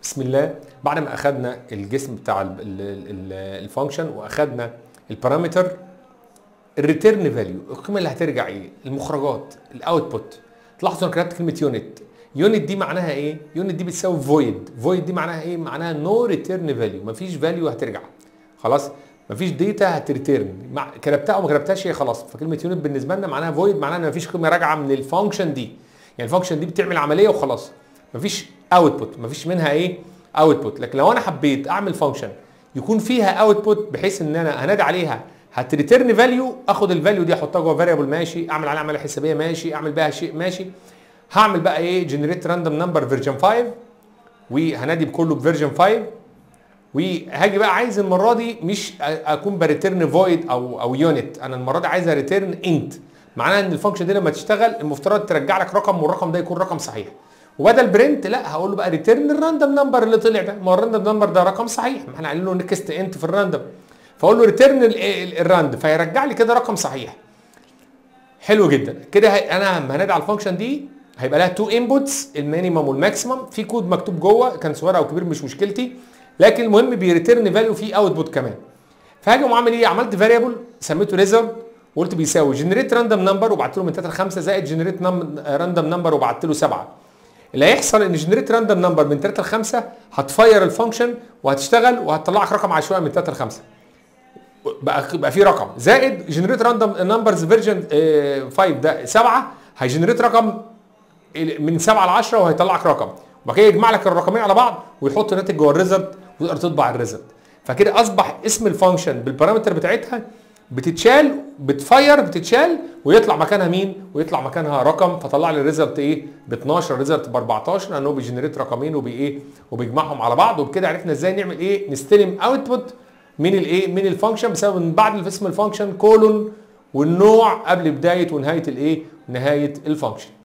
بسم الله بعد ما اخدنا الجسم بتاع الفانكشن واخدنا البارامتر الريتيرن فاليو القيمه اللي هترجع ايه المخرجات الاوتبوت تلاحظوا انا كتبت كلمه يونت يونت دي معناها ايه يونت دي بتساوي فويد فويد دي معناها ايه معناها نو ريتيرن فاليو مفيش فاليو هترجع خلاص مفيش داتا هتريتيرن مع... كتبتها او ما كتبتهاش هي خلاص فكلمه يونت بالنسبه لنا معناها فويد معناها ان مفيش قيمه راجعه من الفانكشن دي يعني الفانكشن دي بتعمل عمليه وخلاص مفيش اوتبوت مفيش منها ايه اوتبوت لكن لو انا حبيت اعمل فانكشن يكون فيها اوتبوت بحيث ان انا هنادي عليها هتريتيرن فاليو اخد الفاليو دي احطها جوه فاريبل ماشي اعمل عليها عمليه حسابيه ماشي اعمل بيها شيء ماشي هعمل بقى ايه جنريت راندوم نمبر فيرجن 5 وهنادي بكله بفيرجن 5 وهاجي بقى عايز المره دي مش اكون بريتيرن فويد او او يونت انا المره دي عايزها ريتيرن انت معناها ان الفانكشن دي لما تشتغل المفترض ترجع لك رقم والرقم ده يكون رقم صحيح وبدل برنت لا هقول له بقى ريتيرن الراندوم نمبر اللي طلع ده ما هو الراندوم نمبر ده رقم صحيح ما احنا قايلين له نكست انت في الراندوم فاقول له ريتيرن الراند فيرجع لي كده رقم صحيح حلو جدا كده انا لما هنادي على الفانكشن دي هيبقى لها تو انبوتس المينيمم والماكسيمم في كود مكتوب جوه كان صغير او كبير مش مشكلتي لكن المهم بيريتيرن فاليو فيه اوتبوت كمان فهاجي اقوم عامل ايه عملت فاريبل سميته ريزلت وقلت بيساوي جنريت راندوم نمبر وبعت له من 3 ل 5 زائد جنريت راندوم نمبر وبعت له 7 اللي هيحصل ان جنريت راندوم نمبر من 3 ل 5 هتفير الفانكشن وهتشتغل وهتطلع لك رقم عشوائي من 3 ل 5 بقى بقى في رقم زائد جنريت راندوم نمبرز فيرجن 5 ده 7 هيجنريت رقم من 7 ل 10 وهيطلع لك رقم وبعد كده يجمع لك الرقمين على بعض ويحط ناتج جوه الريزلت وتقدر تطبع الريزلت فكده اصبح اسم الفانكشن بالبارامتر بتاعتها بتتشال بتفير بتتشال ويطلع مكانها مين؟ ويطلع مكانها رقم فطلع لي الريزلت ايه؟ ب 12 الريزلت ب 14 لان هو بيجنريت رقمين وبي ايه؟ وبيجمعهم على بعض وبكده عرفنا ازاي نعمل ايه؟ نستلم اوتبوت من الايه؟ من الفانكشن بسبب ان بعد اسم الفانكشن كولون والنوع قبل بدايه ونهايه الايه؟ نهايه الفانكشن.